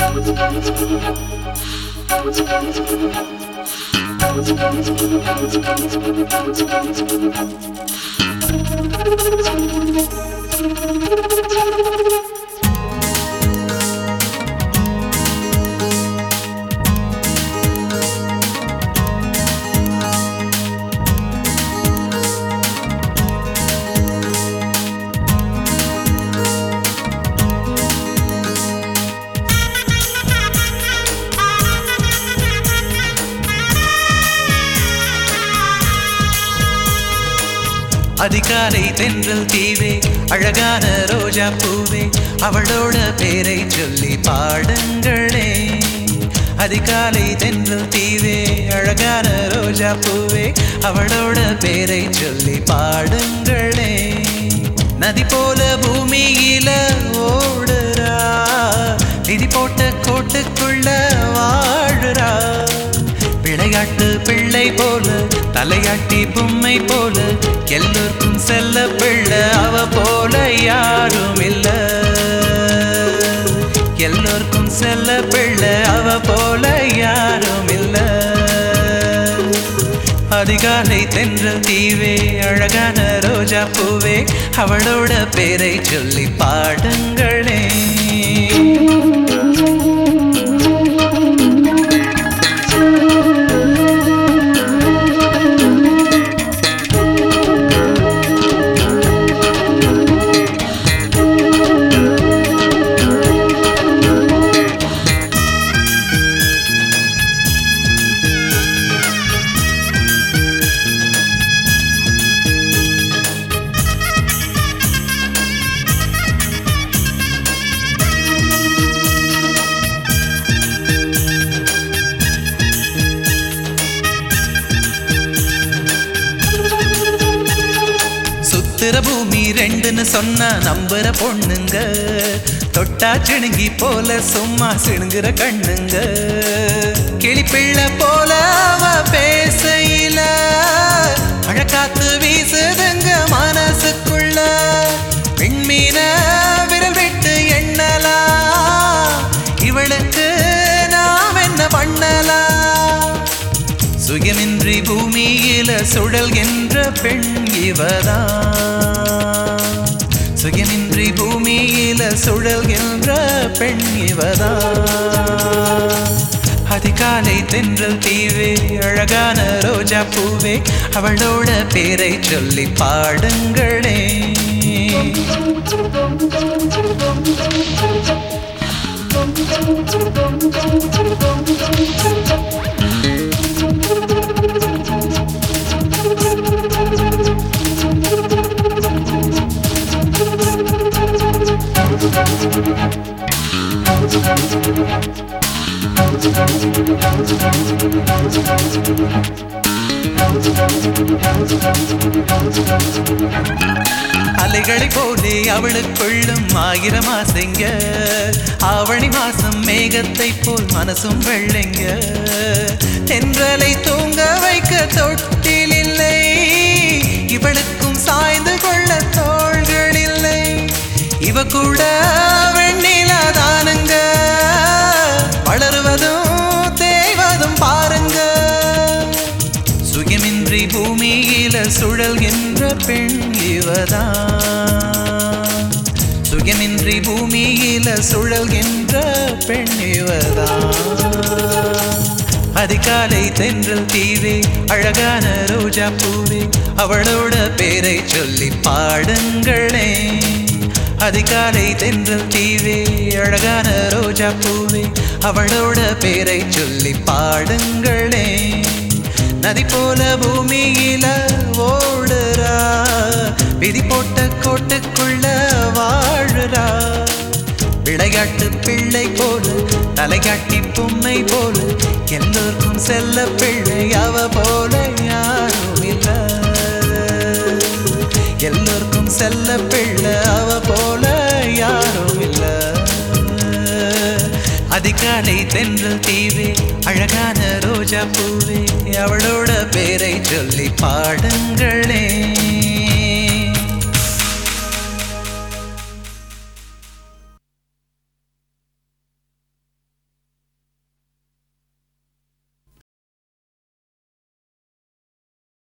அதிகாலை தென்றல் தீவே அழகான ரோஜா பூவே அவளோட பேரை சொல்லி பாடுங்களே அதிகாலை தென்றல் தீவே அழகான ரோஜா பூவே அவளோட பேரை சொல்லி பாடுங்களே நதி போல பூமியில ஓடுறா விதி போட்ட கோட்டுக்குள்ள வாழுறா விளையாட்டு பிள்ளை போல தலையாட்டி பொம்மை போல எல்லோருக்கும் செல்ல பிள்ளை அவ போல யாரும் இல்ல எல்லோருக்கும் செல்ல பிள்ளை அவ போல யாரும் இல்ல அதிகாலை தென்றல் தீவே அழகான ரோஜா பூவே அவளோட பேரை சொல்லி பாடுங்களே சுத்துற பூமி ரெண்டுன்னு சொன்னா நம்புற பொண்ணுங்க தொட்டா சிணுங்கி போல சும்மா சிணுங்குற கண்ணுங்க கிளிப்பிள்ளை போல அவ பேசையில அழகாத்து வீசுதுங்க மனசுக்குள்ள விண்மீன விரல் விட்டு எண்ணலாம் இவளுக்கு நாம் என்ன பண்ணலாம் சுயமின்றி பூமியில சுழல்கின்ற பெண் இவதான் சுயமின்றி பூமியில சுழல்கின்ற பெண் இவதான் அதிகாலை தென்றல் தீவே அழகான ரோஜா பூவே அவளோட பேரை சொல்லி பாடுங்களே அலைகளை போலே அவளுக்குள்ளும் ஆயிரம் ஆசைங்க ஆவணி மாசம் மேகத்தை போல் மனசும் வெள்ளைங்க தென்றலை தூங்க வைக்க தொட்டில் இல்லை இவளுக்கும் சாய்ந்து கொள்ள தோள்கள் இல்லை இவ கூட வெண்ணிலாதானுங்க வளருவதும் தேய்வதும் பாருங்க சுயமின்றி பூமியில சுழல்கின்ற பெண் இவதான் சுயமின்றி பூமியில சுழல்கின்ற பெண் இவதான் அதிகாலை தென்றல் தீவே அழகான ரோஜா பூவே அவளோட பேரை சொல்லி பாடுங்களே அதிகாலை தென்றல் தீவே அழகான ரோஜா பூவே அவளோட பேரை சொல்லி பாடுங்களே நதி போல பூமியில ஓடுறா விதி போட்ட கோட்டுக்குள்ள வாழுறா விளையாட்டு பிள்ளை போல தலைகாட்டி பொம்மை போல எல்லோருக்கும் செல்ல பிள்ளை அவ போல யாரும் இல்ல எல்லோருக்கும் செல்ல பிள்ளை அவ போல யாரும் இல்ல அதிகாலை தென்றல் தீவே அழகான ரோஜா பூவே அவளோட பேரை சொல்லி பாடுங்களே